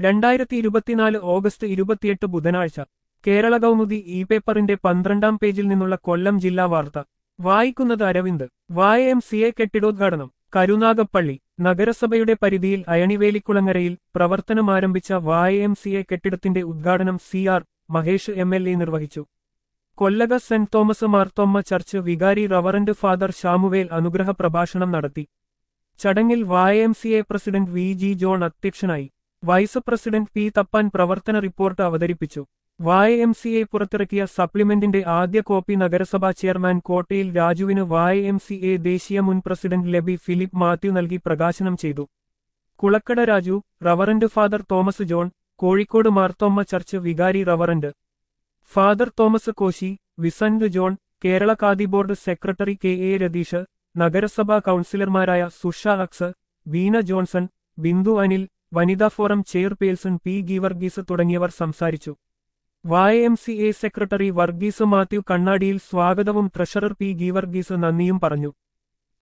രണ്ടായിരത്തി ഇരുപത്തിനാല് ഓഗസ്റ്റ് ഇരുപത്തിയെട്ട് ബുധനാഴ്ച കേരള കൗമുദി ഇ പേപ്പറിന്റെ പന്ത്രണ്ടാം പേജിൽ നിന്നുള്ള കൊല്ലം ജില്ലാ വാർത്ത വായിക്കുന്നത് Aravind Y M C A കെട്ടിടോദ്ഘാടനം കരുനാഗപ്പള്ളി നഗരസഭയുടെ പരിധിയിൽ അയണിവേലിക്കുളങ്ങരയിൽ പ്രവർത്തനമാരംഭിച്ച വായ എം സി എ കെട്ടിടത്തിന്റെ ഉദ്ഘാടനം C R Mahesh M L A നിർവഹിച്ചു Kollaka saint Thomas Marthoma church വികാരി റവറന്റ് ഫാദർ ഷാമുവേൽ അനുഗ്രഹ പ്രഭാഷണം നടത്തി ചടങ്ങിൽ Y M C A president V G John അധ്യക്ഷനായി വൈസ് പ്രസിഡന്റ് പി തപ്പാൻ പ്രവർത്തന റിപ്പോർട്ട് അവതരിപ്പിച്ചു വായ എം സി എ പുറത്തിറക്കിയ സപ്ലിമെന്റിന്റെ ആദ്യ കോപ്പി നഗരസഭാ ചെയർമാൻ കോട്ടയിൽ രാജുവിന് വായ എം സി എ ദേശീയ മുൻ പ്രസിഡന്റ് ലബി ഫിലിപ്പ് മാത്യു നൽകി പ്രകാശനം ചെയ്തു Kulakkada Raju reverend father Thomas John Kozhikode Marthoma church വികാരി reverend father Thomas Koshy Vincent John Kerala Khadi board secretary K A Ratheesh നഗരസഭാ കൌൺസിലർമാരായ സുഷ അക്സ് വീണ ജോൺസൺ ബിന്ദു അനിൽ വനിതാ ഫോറം ചെയർപേഴ്സൺ പി ഗീവർഗീസ് തുടങ്ങിയവർ സംസാരിച്ചു Y M C A secretary Varghese Mathew കണ്ണാടിയിൽ സ്വാഗതവും ട്രഷറർ പി ഗീവർഗീസ് നന്ദിയും പറഞ്ഞു